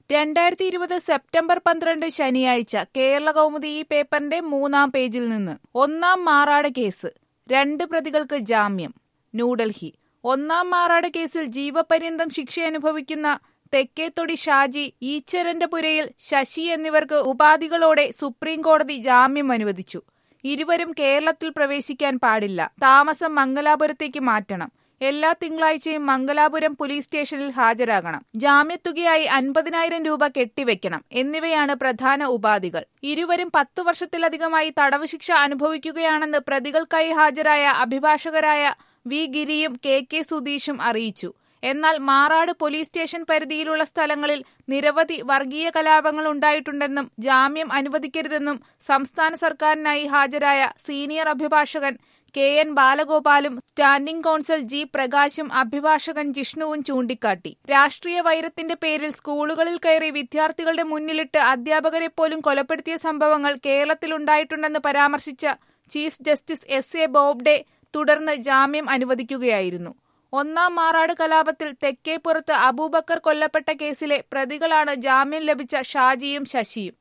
രണ്ടായിരത്തി ഇരുപത് സെപ്റ്റംബർ പന്ത്രണ്ട് ശനിയാഴ്ച കേരള കൗമുദി ഈ പേപ്പറിന്റെ മൂന്നാം പേജിൽ നിന്ന് ഒന്നാം മാറാട് കേസ് രണ്ട് പ്രതികൾക്ക് ജാമ്യം ന്യൂഡൽഹി ഒന്നാം മാറാട് കേസിൽ ജീവപര്യന്തം ശിക്ഷ അനുഭവിക്കുന്ന തെക്കേത്തൊടി ഷാജി ഈച്ചരന്റെ പുരയിൽ ശശി എന്നിവർക്ക് ഉപാധികളോടെ സുപ്രീം കോടതി ജാമ്യം അനുവദിച്ചു ഇരുവരും കേരളത്തിൽ പ്രവേശിക്കാൻ പാടില്ല താമസം മംഗലാപുരത്തേക്ക് മാറ്റണം എല്ലാ തിങ്കളാഴ്ചയും മംഗലാപുരം പോലീസ് സ്റ്റേഷനിൽ ഹാജരാകണം ജാമ്യത്തുകയായി അൻപതിനായിരം രൂപ കെട്ടിവെക്കണം എന്നിവയാണ് പ്രധാന ഉപാധികൾ ഇരുവരും പത്തു വർഷത്തിലധികമായി തടവ് ശിക്ഷ അനുഭവിക്കുകയാണെന്ന് പ്രതികൾക്കായി ഹാജരായ അഭിഭാഷകരായ വി ഗിരിയും കെ കെ സുധീഷും അറിയിച്ചു എന്നാൽ മാറാട് പോലീസ് സ്റ്റേഷൻ പരിധിയിലുള്ള സ്ഥലങ്ങളിൽ നിരവധി വർഗീയ കലാപങ്ങൾ ഉണ്ടായിട്ടുണ്ടെന്നും ജാമ്യം അനുവദിക്കരുതെന്നും സംസ്ഥാന സർക്കാരിനായി ഹാജരായ സീനിയർ അഭിഭാഷകൻ കെ എൻ ബാലഗോപാലും സ്റ്റാൻഡിംഗ് കൌൺസിൽ ജി പ്രകാശും അഭിഭാഷകൻ ജിഷ്ണുവും ചൂണ്ടിക്കാട്ടി രാഷ്ട്രീയ വൈരത്തിന്റെ പേരിൽ സ്കൂളുകളിൽ കയറി വിദ്യാർത്ഥികളുടെ മുന്നിലിട്ട് അധ്യാപകരെ പോലും കൊലപ്പെടുത്തിയ സംഭവങ്ങൾ കേരളത്തിലുണ്ടായിട്ടുണ്ടെന്ന് പരാമർശിച്ച chief justice S A Bobde തുടർന്ന് ജാമ്യം അനുവദിക്കുകയായിരുന്നു ഒന്നാം മാറാട് കലാപത്തിൽ തെക്കേപ്പുറത്ത് അബൂബക്കർ കൊല്ലപ്പെട്ട കേസിലെ പ്രതികളാണ് ജാമ്യം ലഭിച്ച ഷാജിയും ശശിയും